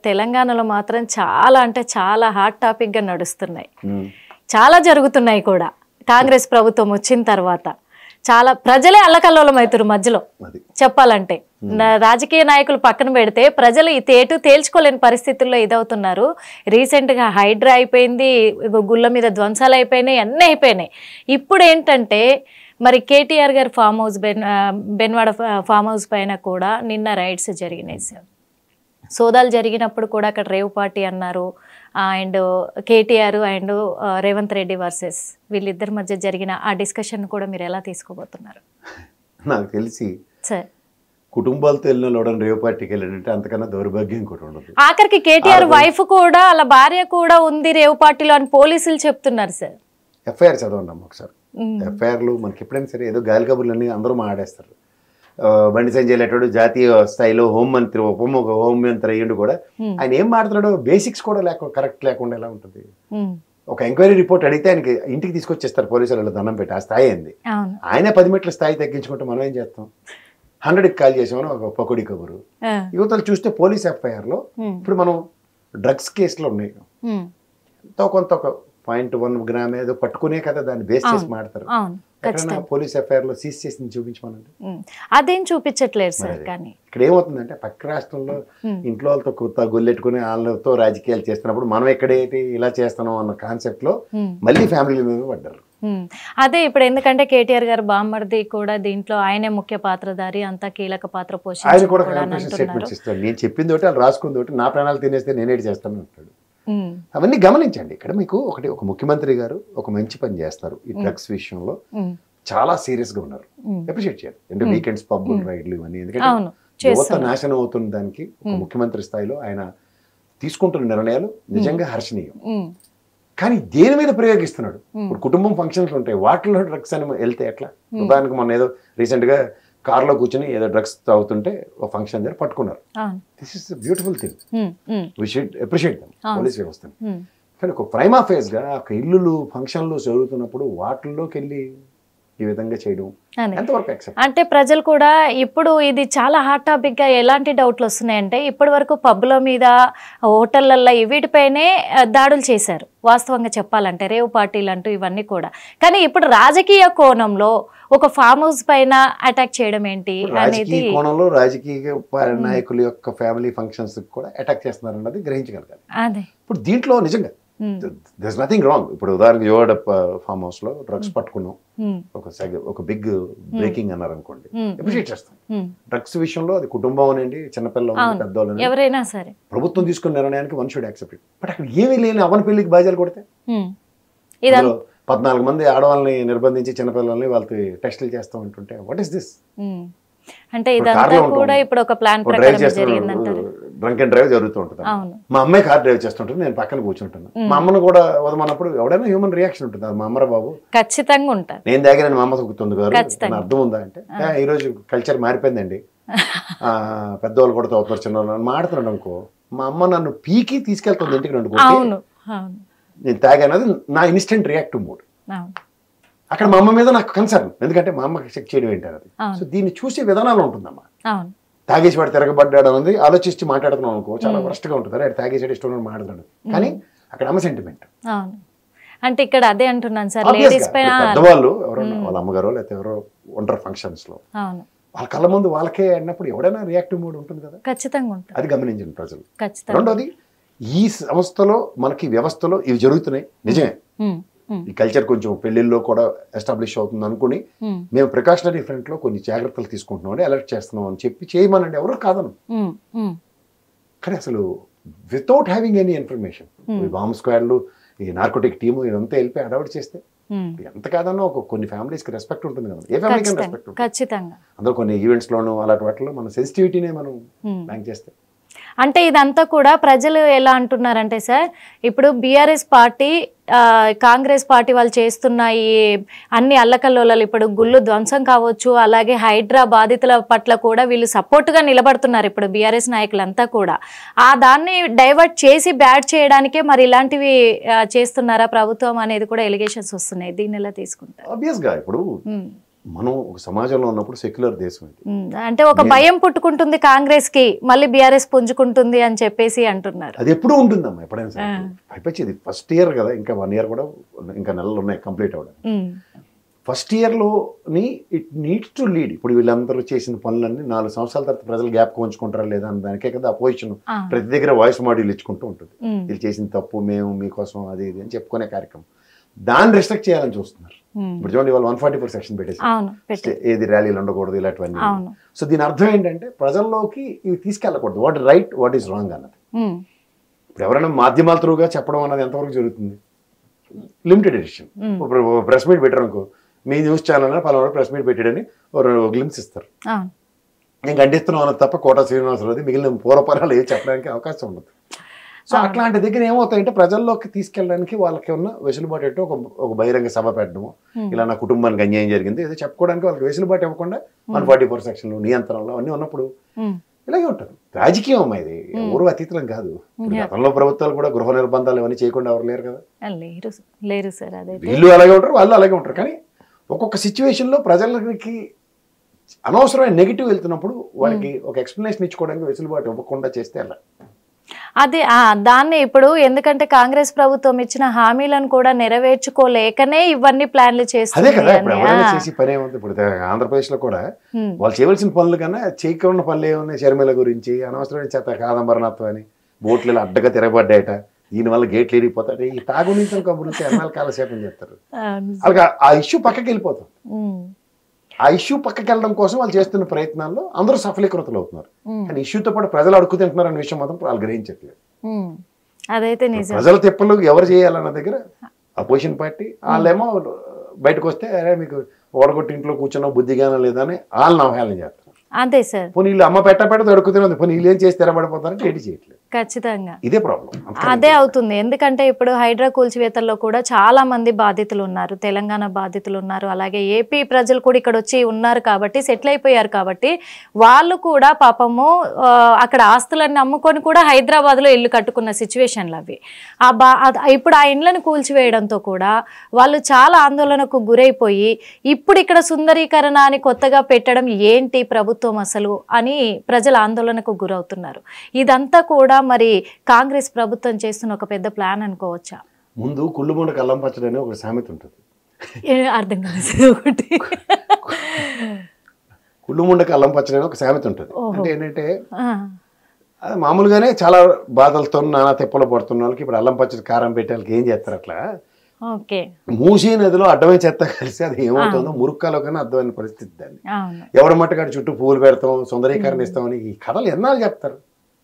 తెలంగాణలో మాత్రం చాలా అంటే చాలా హాట్ టాపిక్గా నడుస్తున్నాయి ఉమ్. చాలా జరుగుతున్నాయి కూడా కాంగ్రెస్ ప్రభుత్వం వచ్చిన తర్వాత చాలా ప్రజలే అల్లకల్లోలం అవుతారు మధ్యలో అది చెప్పాలంటే నా- రాజకీయ నాయకులు పక్కన పెడితే ప్రజలు ఈ తేటు తేల్చుకోలేని పరిస్థితుల్లో ఇదవుతున్నారు రీసెంట్గా హైడ్రా అయిపోయింది ఇగో గుళ్ళ మీద ధ్వంసాలు అయిపోయినాయి అన్నీ అయిపోయినాయి ఇప్పుడు ఏంటంటే మరి కేటీఆర్ గారి ఫామ్ హౌస్ బెన్ ఆ, బెన్వాడ ఫా- ఫామ్ హౌస్ పైన కూడా నిన్న రైడ్స్ జరిగినాయి సార్ సోదాలు జరిగినప్పుడు కూడా అక్కడ రేవ్ పార్టీ అన్నారు and KTR and Revanth Reddy versus వీళ్ళిద్దరి మధ్య జరిగిన ఆ డిస్కషన్ కూడా మీరు ఎలా తీసుకోబోతున్నారు నాకు తెలిసి సార్ కుటుంబాలతో వెళ్ళిన లోడని రేవు పార్టీకి వెళ్ళాడంటే అంతకన్నా దౌర్భాగ్యం కూడా ఉండదు ఆఖరికి కేటీఆర్ వైఫ్ కూడా వాళ్ళ భార్య కూడా ఉంది రేవు పార్టీలో అని పోలీసులు చెప్తున్నారు సార్ ఎఫ్ఐఆర్ చదవండి అమ్మ ఒకసారి ఉమ్, ఎఫ్ఐఆర్లు మనకి ఎప్పుడైనా సరే ఏదో గాలి కబుర్లన్నీ అందరూ మాట్లాడేస్తారు ఆ, బండి సంజయ్ లేటాడు జాతీయ స్థాయిలో హోంమంత్రి ఉప హోంమంత్రి అయ్యిండు కూడా ఉమ్, ఆయన ఏం మాట్లాడాడో బేసిక్స్ కూడా లేక కరెక్ట్ లేకుండా ఎలా ఉంటుంది ఉమ్, ఒక ఎంక్వైరీ రిపోర్ట్ అడిగితే ఆయనకి ఇంటికి తీసుకొచ్చేస్తారు పోలీసులు వాళ్ళ దండం పెట్టి ఆ స్థాయి అయింది అవును ఆయన పది మెట్ల స్థాయి తగ్గించుకుంటే మనం ఏం చేస్తాం హండ్రెడ్కి కాల్ చేసామని ఒక పకోడి కబురు ఆ, యువతలు చూస్తే పోలీస్ ఎఫ్ఐఆర్లో ఉమ్, ఇప్పుడు మనం డ్రగ్స్ కేసులు ఉన్నాయి ఉమ్, ఎంతో కొంత ఒక పాయింట్ వన్ గ్రామ్ ఏదో పట్టుకునే కదా దాన్ని బేస్ చేసి అవును. మాడతారు అవును ఎక్కడైనా ఖచ్చితంగా పోలీస్ ఎఫ్ఐఆర్ లో సీజ్ చేసి చూపించమనండి ఉమ్, అదేం చూపించట్లేదు సార్ మరి. కానీ ఇక్కడ ఏమవుతుందంటే పక్క రాష్ట్రంలో ఉమ్, ఇంట్లో వాళ్ళతో కొత్త గొల్లెట్టుకుని వాళ్ళతో రాజకీయాలు చేస్తున్నప్పుడు మనం ఎక్కడైతే ఇలా చేస్తున్నాం అన్న కాన్సెప్ట్ లో ఉమ్, మళ్ళీ ఫ్యామిలీ మీద పడ్డారు ఉమ్. అదే ఇప్పుడు ఎందుకంటే కేటీఆర్ గారు బామ్మర్ది కూడా దీంట్లో ఆయనే ముఖ్య పాత్రధారి అంతా కీలక పాత్ర ఆయన పోషించారు కూడా కూడా అని కన్ఫ్యూషన్ అంటున్నారు స్టేట్మెంట్స్ ఇస్తాడు నేను చెప్పింది ఒకటి వాళ్ళు రాసుకుంది ఒకటి నా ప్రాణాలు తినేస్తే నేనేటి చేస్తాను అంటాడు ఉమ్, అవన్నీ గమనించండి ఇక్కడ మీకు ఒకటి ఒక ముఖ్యమంత్రి గారు ఒక మంచి పని చేస్తారు ఈ డ్రగ్స్ విషయంలో ఉమ్, చాలా సీరియస్ గా ఉన్నారు ఉమ్. అప్రిషియేట్ చేయాలి అంటే వీకెండ్స్ పబ్బులు రైడ్లు ఇవన్నీ ఎందుకంటే అవును యువత చేస్తున్నారు నాశనం అవుతున్న దానికి ఒక ముఖ్యమంత్రి స్థాయిలో ఆయన తీసుకుంటున్న నిర్ణయాలు నిజంగా హర్షణీయం ఉమ్, కానీ దేని మీద ప్రయోగిస్తున్నాడు Hmm. ఇప్పుడు కుటుంబం ఫంక్షన్స్ ఉంటాయి వాటిలో డ్రగ్స్ అని వెళ్తే ఎట్లా ఉదాహరణకు మొన్న ఏదో రీసెంట్ గా కార్లో కూర్చుని ఏదో డ్రగ్స్ తాగుతుంటే ఒక ఫంక్షన్ దగ్గర పట్టుకున్నారు అవును this is beautiful thing um, um, we should appreciate them అవును. పోలీస్ వ్యవస్థని ఉమ్. కానీ ఒక ప్రైమా ఫేజ్ గా ఒక ఇల్లులు ఫంక్షన్లు జరుగుతున్నప్పుడు వాటిల్లోకి వెళ్ళి ఈ విధంగా చేయడం అదే ఎంతవరకు యాక్సెప్ట్ అంటే ప్రజలు కూడా ఇప్పుడు ఇది చాలా హాట్ టాపిక్ గా ఎలాంటి డౌట్లు వస్తున్నాయంటే ఇప్పటి వరకు పబ్బుల మీద హోటళ్లలో వీటిపైనే ఆ, దాడులు చేశారు వాస్తవంగా చెప్పాలంటే రేవు పార్టీలు అంటూ ఇవన్నీ కూడా కానీ ఇప్పుడు రాజకీయ కోణంలో ఒక ఫామ్ హౌస్ పైన అటాక్ చేయడం ఏంటి అనేది రాజకీయ కోణంలో రాజకీయ ప- నాయకుల యొక్క ఫ్యామిలీ ఫంక్షన్స్ కూడా అటాక్ చేస్తున్నారు అన్నది గ్రహించగలగాలి అదే ఇప్పుడు దీంట్లో నిజంగా ఉమ్, దర్స్ నథింగ్ రాంగ్ ఇప్పుడు ఉదాహరణకు యోడ ఫామ్ హౌస్ లో డ్రగ్స్ పట్టుకున్నాం ఉమ్, ఒక సెగ ఒక బిగ్ బ్రేకింగ్ అన్నారు అనుకోండి ఉమ్, అప్రిషియేట్ చేస్తాం ఉమ్. డ్రగ్స్ విషయంలో అది కుటుంబం అనండి చిన్నపిల్లలు అవును. పెద్దవాళ్ళు ఎవరైనా సరే ప్రభుత్వం తీసుకున్న నిర్ణయానికి వన్ షుడ్ యాక్సెప్ట్ బట్ అక్కడ ఏమీ లేని అవన పెళ్లికి బాజాలు కొడితే ఉమ్. ఇదంతా అందులో పద్నాలుగు మంది ఆడవాళ్ళని నిర్బంధించి చిన్నపిల్లల్ని వాళ్ళకి టెస్టులు చేస్తాం అంటుంటే వాట్ ఇస్ దిస్ ఉమ్. అంటే ఇప్పుడు ఇదంతా కార్లో ఉంటాం. కూడా ఇప్పుడు ఒక ప్లాన్ డ్రైవ్ ప్రకారం చేస్తున్నారు జరిగిందంటారు డ్రంక్ అండ్ డ్రైవ్ జరుగుతూ ఉంటుంది అవును మా అమ్మాయి కార్ డ్రైవ్ చేస్తుంటుంది నేను పక్కన కూర్చుంటాను మా అమ్మను కూడా వదమన్నప్పుడు ఎవడైనా హ్యూమన్ రియాక్షన్ ఉంటుంది అది మా అమ్మరా బాబు ఖచ్చితంగా ఉంటారు నేను దాగిన మా అమ్మ తొక్కుతుంది గారు ఖచ్చితంగా. అని అర్థం ఉందా అంటే "ఆ, ఈ రోజు కల్చర్ మారిపోయిందండి ఆ, పెద్దవాళ్ళు కూడా తోపుతారు చిన్నవాళ్ళు అని మాడుతున్నాడు అనుకో మా అమ్మ నన్ను పీకి తీసుకెళ్తుంది ఇంటికి నన్ను కొట్టి అవును అవును నేను తాగానది నా ఇన్స్టెంట్ రియాక్టివ్ మూడ్ అవును అక్కడ మా అమ్మ మీద నాకు కన్సర్న్ ఎందుకంటే మా అమ్మకి చెక్ చేయడం ఏంటారు అది అవును. సో దీన్ని చూసే విధానాలు ఉంటుందమ్మా అవును తాగేసి వాడు తిరగబడ్డాడు అనేది ఆలోచించి మాట్లాడుతున్నాం అనుకో చాలా వరస్ట్ గా ఉంటుంది అరే తాగేసాడు ఇష్టం ఉన్నవాడు మాట్లాడుతున్నాడు కానీ అక్కడ అమ్మ సెంటిమెంట్ అవును అంటే ఇక్కడ అదే అంటున్నాను సార్ లేడీస్ పైన పెద్దవాళ్ళు ఎవరన్నా వాళ్ళ అమ్మగారో లేకపోతే ఎవరో ఉంటారు ఫంక్షన్స్ లో అవును వాళ్ళ కళ్ళ ముందు వాళ్ళకే అన్నప్పుడు ఎవడైనా రియాక్టివ్ మూడ్ ఉంటుంది కదా ఖచ్చితంగా ఉంటుంది అది గమనించండి ప్రజలు ఖచ్చితంగా రెండోది ఈ సంస్థలో మనకి వ్యవస్థలో ఇవి జరుగుతున్నాయి నిజమే ఉమ్, ఉమ్, ఈ కల్చర్ కొంచెం పెళ్లిల్లో కూడా ఎస్టాబ్లిష్ అవుతుంది అనుకుని ఉమ్, మేము ప్రికాషనరీ ఫ్రంట్ లో కొన్ని జాగ్రత్తలు తీసుకుంటున్నాం అని అలర్ట్ చేస్తున్నాం అని చెప్పి చేయమనండి ఎవరు కాదను ఉమ్, ఉమ్, కానీ అసలు వితౌట్ హ్యావింగ్ ఎనీ ఇన్ఫర్మేషన్ ఈ బాంబ్ స్క్వాడ్లు ఈ నార్కోటిక్ టీము ఇదంతా వెళ్ళిపోయి అడౌట్ చేస్తే ఉమ్. ఎంత కాదన్నా ఒక కొన్ని ఫ్యామిలీస్కి రెస్పెక్ట్ ఉంటుంది కదా ఏ ఫ్యామిలీకి ఖచ్చితంగా రెస్పెక్ట్ ఉంటుంది ఖచ్చితంగా అందులో కొన్ని ఈవెంట్స్లోనూ అలాంటి వాటిలో మన సెన్సిటివిటీనే మనం ఉమ్. బ్యాంక్ చేస్తే అంటే ఇదంతా కూడా ప్రజలు ఎలా అంటున్నారంటే సార్ ఇప్పుడు బీఆర్ఎస్ పార్టీ ఆ, కాంగ్రెస్ పార్టీ వాళ్ళు చేస్తున్న ఈ అన్ని అల్లకల్లోలాలు ఇప్పుడు గుళ్ళు ధ్వంసం కావచ్చు అలాగే హైడ్రా బాధితుల పట్ల కూడా వీళ్ళు సపోర్ట్గా నిలబడుతున్నారు ఇప్పుడు బీఆర్ఎస్ నాయకులంతా కూడా ఆ దాన్ని డైవర్ట్ చేసి బ్యాడ్ చేయడానికే మరి ఇలాంటివి ఆ, చేస్తున్నారా ప్రభుత్వం అనేది కూడా ఎలిగేషన్స్ వస్తున్నాయి దీన్ని ఎలా తీసుకుంటారు ఆబ్వియస్గా ఇప్పుడు ఉమ్, మనం ఒక సమాజంలో ఉన్నప్పుడు సెక్యులర్ దేశం ఇది ఉమ్, అంటే ఒక భయం పుట్టుకుంటుంది కాంగ్రెస్ కి మళ్ళీ బీఆర్ఎస్ పుంజుకుంటుంది అని చెప్పేసి అంటున్నారు అది ఎప్పుడూ ఉంటుందమ్మా ఎప్పుడైనా సరే పైపచ్చి ఇది ఫస్ట్ ఇయర్ కదా ఇంకా వన్ ఇయర్ కూడా ఇంకా నెలలు ఉన్నాయి కంప్లీట్ అవ్వడం ఉమ్, ఫస్ట్ ఇయర్లోని ఇట్ నీడ్స్ టు లీడ్ ఇప్పుడు వీళ్ళందరూ చేసిన పనులన్నీ నాలుగు సంవత్సరాల తర్వాత ప్రజలు గ్యాప్ ఉంచుకుంటారా లేదా అని దానికే కదా అపోజిషన్ ఆ, ప్రతి దగ్గర వాయిస్ మాడ్యూల్ ఇచ్చుకుంటూ ఉంటుంది ఉమ్, వీళ్ళు చేసిన తప్పు మేము మీకోసం అది ఇది అని చెప్పుకునే కార్యక్రమం దాన్ని రెస్ట్రిక్ట్ చేయాలని చూస్తున్నారు ఉమ్, ఇప్పుడు చూడండి వాళ్ళు వన్ ఫార్టీ ఫోర్ సెక్షన్ పెట్టేసి అవును పెట్టి ఏది ర్యాలీలు ఉండకూడదు ఇలాంటివన్నీ అవును సో దీని అర్థం ఏంటంటే ప్రజల్లోకి ఇవి తీసుకెళ్ళకూడదు what right what is wrong అన్నది ఉమ్, ఇప్పుడు ఎవరైనా మాధ్యమాల త్రూగా చెప్పడం అన్నది ఎంతవరకు జరుగుతుంది లిమిటెడ్ ఎడిషన్ Hmm. ఇప్పుడు ప్రెస్ మీట్ పెట్టారు అనుకో మీ న్యూస్ ఛానల్ పలానా ప్రెస్ మీట్ పెట్టాడని గ్లిమ్స్ ఇస్తారు అవును నేను ఖండిస్తున్నాం అన్నది తప్ప కోట శ్రీనివాసరావు మిగిలిన పూర్వపరాలు ఏవి చెప్పడానికి అవకాశం ఉండదు సో అట్లాంటి దగ్గర ఏమవుతాయంటే ప్రజల్లోకి తీసుకెళ్ళడానికి వాళ్ళకి ఉన్న వెసులుబాటు ఏంటో ఒక ఒక బహిరంగ సభ పెట్టడము Hmm. ఇలా నా కుటుంబానికి అన్యాయం జరిగింది ఏదో చెప్పుకోవడానికి వాళ్ళకి వెసులుబాటు ఇవ్వకుండా వన్ ఫార్టీ ఫోర్ సెక్షన్లు నియంత్రణలు అన్నీ ఉన్నప్పుడు ఉమ్, ఇలాగే ఉంటుంది రాజకీయం అమ్మా ఇది ఎవరు అతీతం కాదు ఇప్పుడు Yeah. గతంలో ప్రభుత్వాలు కూడా గృహ నిర్బంధాలు ఇవన్నీ చేయకుండా ఎవరు లేరు కదా లేరు లేరు సార్ అదైతే వీళ్ళు అలాగే ఉంటారు వాళ్ళు అలాగే ఉంటారు కానీ ఒక్కొక్క సిచ్యువేషన్లో ప్రజలకి అనవసరమైన నెగిటివ్ వెళ్తున్నప్పుడు వాళ్ళకి ఒక ఎక్స్ప్లెనేషన్ ఇచ్చుకోవడానికి వెసులుబాటు ఇవ్వకుండా చేస్తే అలా అదే ఆ, దాన్ని ఇప్పుడు ఎందుకంటే కాంగ్రెస్ ప్రభుత్వం ఇచ్చిన హామీలను కూడా నెరవేర్చుకోలేకనే ఇవన్నీ ప్లాన్లు అదే చేస్తుంది కదా ఇప్పుడు అని. ఎవరైనా ఆ, చేసి పని ఏముంది ఇప్పుడు ఆంధ్రప్రదేశ్ లో కూడా ఉమ్, వాళ్ళు చేయవలసిన పనులు కన్నా చేయకుండా పనులు ఏమున్నాయి షర్మిల గురించి అనవసరమైన చేత కాదంబరనాథం అని బోట్లు ఇలా అడ్డగా తిరగబడ్డాయట దీనివల్ల గేట్లు ఎరిగిపోతాయి ఈ తాగునీతం కబుర్లు ఎన్నాళ్ళు కాలక్షేపం చేస్తారు అవును. అలాగా ఆ ఇష్యూ పక్కకి వెళ్ళిపోతుంది ఉమ్, ఆ ఇష్యూ పక్కకి వెళ్ళడం కోసం వాళ్ళు చేస్తున్న ప్రయత్నాల్లో అందరూ సఫలీకృతులు అవుతున్నారు ఉమ్, కానీ ఇష్యూతో పాటు ప్రజలు అడుగు తింటున్నారు అనే విషయం మాత్రం వాళ్ళు గ్రహించట్లేదు ఉమ్. అదైతే నిజం ప్రజల తిప్పలు ఎవరు చేయాలన్న దగ్గర అపోజిషన్ పార్టీ వాళ్ళేమో బయటకు వస్తే అరే మీకు ఓడగొట్టి ఇంట్లో కూర్చున్న బుద్ధిగానం లేదని వాళ్ళని అవహేళన చేస్తారు అదే సార్ పోనీ వీళ్ళు అమ్మ పెట్ట పెట్ట అడుగుతున్నది పోనీ వీళ్ళు ఏం చేసి తెరబడిపోతారంటే ఏంటి చేయట్లేదు ఖచ్చితంగా ఇదే ప్రాబ్లం అదే అవుతుంది ఎందుకంటే ఇప్పుడు హైడ్రా కూల్చివేతల్లో కూడా చాలా మంది బాధితులు ఉన్నారు తెలంగాణ బాధితులు ఉన్నారు అలాగే ఏపీ ప్రజలు కూడా ఇక్కడ వచ్చి ఉన్నారు కాబట్టి సెటిల్ అయిపోయారు కాబట్టి వాళ్ళు కూడా పాపము ఆ, అక్కడ ఆస్తులన్నీ అమ్ముకొని కూడా హైదరాబాద్లో ఇల్లు కట్టుకున్న సిచ్యువేషన్లు అవి ఆ బా అద్- ఇప్పుడు ఆ ఇండ్లను కూల్చివేయడంతో కూడా వాళ్ళు చాలా ఆందోళనకు గురైపోయి ఇప్పుడు ఇక్కడ సుందరీకరణ అని కొత్తగా పెట్టడం ఏంటి ప్రభుత్వం అసలు అని ప్రజలు ఆందోళనకు గురవుతున్నారు ఇదంతా కూడా మరి కాంగ్రెస్ ప్రభుత్వం చేస్తున్న ఒక పెద్ద ప్లాన్ అనుకోవచ్చా ముందు కుళ్ళుముండ కల్లం పచ్చడి అని ఒక సామెత ఉంటుంది ఏ అర్థం కాదు సార్ ఒకటి కుళ్ళుముండకి అల్లం పచ్చడి అని ఒక సామెత ఉంటుంది ఓహో. అంటే ఏంటంటే ఆ, అది మామూలుగానే చాలా బాధలతో నానా తిప్పలు పడుతున్న వాళ్ళకి ఇప్పుడు అల్లం పచ్చడి కారం పెట్టే వాళ్ళకి ఏం చేస్తారు అట్లా ఓకే మూసీ నదిలో అడ్డమైన చెత్త కలిసి అది ఏమవుతుందో మురుక్కాలో కన్నా అర్థమైన పరిస్థితి దాన్ని అవును ఎవరి మట్టుకాడి చుట్టూ పువ్వులు పెడతాం సుందరీకరణ ఇస్తామని ఈ కథలు ఎన్నాళ్ళు చెప్తారు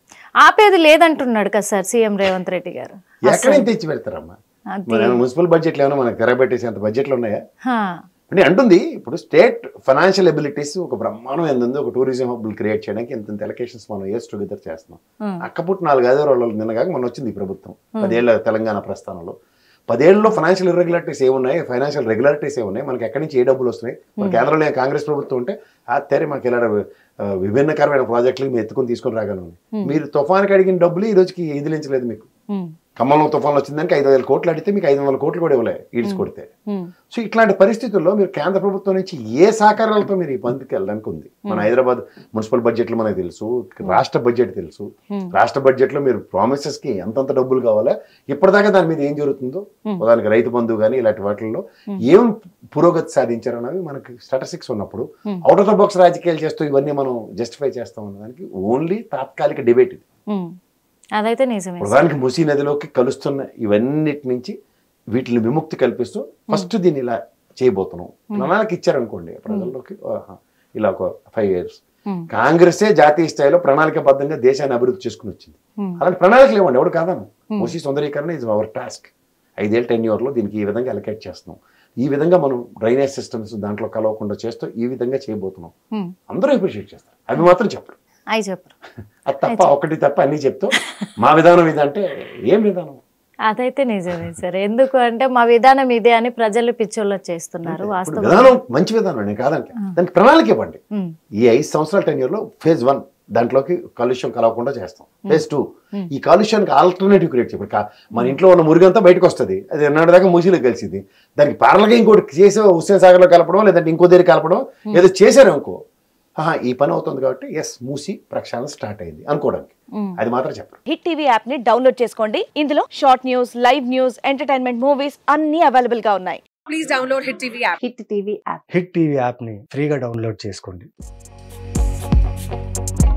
ఆపేది లేదంటున్నాడు కదా సార్ సీఎం రేవంత్ రెడ్డి గారు ఎక్కడ నుంచి తెచ్చి పెడతారమ్మా అది మన మున్సిపల్ బడ్జెట్లు ఏమైనా మనకు తెరబెట్టేసి అంత బడ్జెట్లు ఉన్నాయా హా, అంటే అంటుంది ఇప్పుడు స్టేట్ ఫైనాన్షియల్ ఎబిలిటీస్ ఒక బ్రహ్మాండం ఎంత ఉందో ఒక టూరిజం హబ్ క్రియేట్ చేయడానికి ఎంత ఎలకేషన్స్ మనం ఇయర్స్ టుగెదర్ చేస్తున్నాం ఉమ్, అక్కపుట్టు నాలుగు ఐదు రోజులు నిన్నగాక మన వచ్చింది ఈ ప్రభుత్వం పదేళ్ల తెలంగాణ ప్రస్థానంలో పదేళ్లలో ఫైనాన్షియల్ ఇర్రెగ్యులారిటీస్ ఏమున్నాయి ఫైనాన్షియల్ రెగ్యులారిటీస్ ఏమున్నాయి మనకి ఎక్కడి నుంచి ఏ డబ్బులు వస్తున్నాయి మన కేంద్రంలో ఏ కాంగ్రెస్ ప్రభుత్వం ఉంటే ఆ తెరే మాకు ఇలా ఆ, విభిన్నకరమైన ప్రాజెక్టులు మీరు ఎత్తుకొని తీసుకొని రాగలను మీరు తుఫాన్కి అడిగిన డబ్బులు ఈ రోజుకి ఎదిలించలేదు మీకు ఉమ్, ఖమ్మంలో తుఫాన్ వచ్చిందానికి ఐదు వేల కోట్లు అడిగితే మీకు ఐదు వందల కోట్లు కూడా ఇవ్వలే ఈడ్స్ కొడితే ఉమ్, సో ఇట్లాంటి పరిస్థితుల్లో మీరు కేంద్ర ప్రభుత్వం నుంచి ఏ సహకారాలతో మీరు ఈ బంద్కి వెళ్ళడానికి ఉంది మన హైదరాబాద్ మున్సిపల్ బడ్జెట్లు మనకు తెలుసు రాష్ట్ర బడ్జెట్ తెలుసు Hmm. రాష్ట్ర బడ్జెట్ లో మీరు ప్రామిసెస్ కి ఎంతంత డబ్బులు కావాలా ఇప్పటిదాకా దాని మీద ఏం జరుగుతుందో దానికి రైతు బంధు కానీ ఇలాంటి వాటిల్లో ఏం పురోగతి సాధించారన్నది మనకి స్టాటిస్టిక్స్ ఉన్నప్పుడు Hmm. Out of the box రాజకీయాలు చేస్తూ ఇవన్నీ మనం జస్టిఫై చేస్తాం అన్నదానికి ఓన్లీ తాత్కాలిక డిబేట్ ఇది ఉమ్. అదైతే నిజమే ప్రధానికి మూసీ నదిలోకి కలుస్తున్న ఇవన్నిటి నుంచి వీటిని విముక్తి కల్పిస్తూ ఫస్ట్ దీన్ని ఇలా చేయబోతున్నాం ప్రణాళిక ఇచ్చారనుకోండి ప్రజల్లోకి ఆహా, ఇలా ఒక ఫైవ్ ఇయర్స్ ఉమ్, కాంగ్రెసే జాతీయ స్థాయిలో ప్రణాళికబద్ధంగా దేశాన్ని అభివృద్ధి చేసుకుని వచ్చింది ఉమ్, అలాంటి ప్రణాళికలు ఇవ్వండి ఎవడు కాదను మూసీ సుందరీకరణ ఇస్ అవర్ టాస్క్ ఐదేళ్ళ టెన్ లో దీనికి ఈ విధంగా అలకేట్ చేస్తున్నాం ఈ విధంగా మనం డ్రైనేజ్ సిస్టమ్స్ దాంట్లో కలవకుండా చేస్తూ ఈ విధంగా చేయబోతున్నాం ఉమ్. అందరూ అప్రిషియేట్ చేస్తారు అవి మాత్రం చెప్పరు అయి చెప్పరు అది తప్ప ఒకటి తప్ప అన్ని చెప్తూ మా విధానం ఇది అంటే ఏం విధానం అదైతే నిజమే సార్ ఎందుకు అంటే మా విధానం ఇదే అని ప్రజలు పిచ్చోళ్ళు చేస్తున్నారు ఇప్పుడు వాస్తవం విధానం మంచి విధానం నేను కాదంటే దానికి ప్రణాళిక ఇవ్వండి ఉమ్, ఈ ఐదు సంవత్సరాల టెన్యూర్లో ఫేజ్ వన్ దాంట్లోకి కాలుష్యం కలవకుండా చేస్తాం ఫేజ్ టూ Hmm. ఈ కాలుష్యానికి ఆల్టర్నేటివ్ క్రియేట్ చేయాలి కా- మన ఇంట్లో ఉన్న మురిగంతా బయటకు వస్తుంది అది ఎన్నటి దాకా మూసీలో కలిసింది దానికి పారలుగా ఇంకోటి చేసే హుస్సేన్ సాగర్లో కలపడం లేదంటే ఇంకో దగ్గర కలపడం ఏదో చేశారు అనుకో ఆహా ఈ పని అవుతుంది కాబట్టి ఎస్ మూసి ప్రక్షాళన స్టార్ట్ అయింది అనుకోవడానికి ఉమ్. అది మాత్రం చెప్పరు హిట్ టీవీ యాప్ ని డౌన్లోడ్ చేసుకోండి ఇందులో short news live news entertainment movies అన్ని అవైలబుల్ గా ఉన్నాయి please download Hit TV app. Hit TV app Hit TV యాప్ని ఫ్రీగా డౌన్లోడ్ చేసుకోండి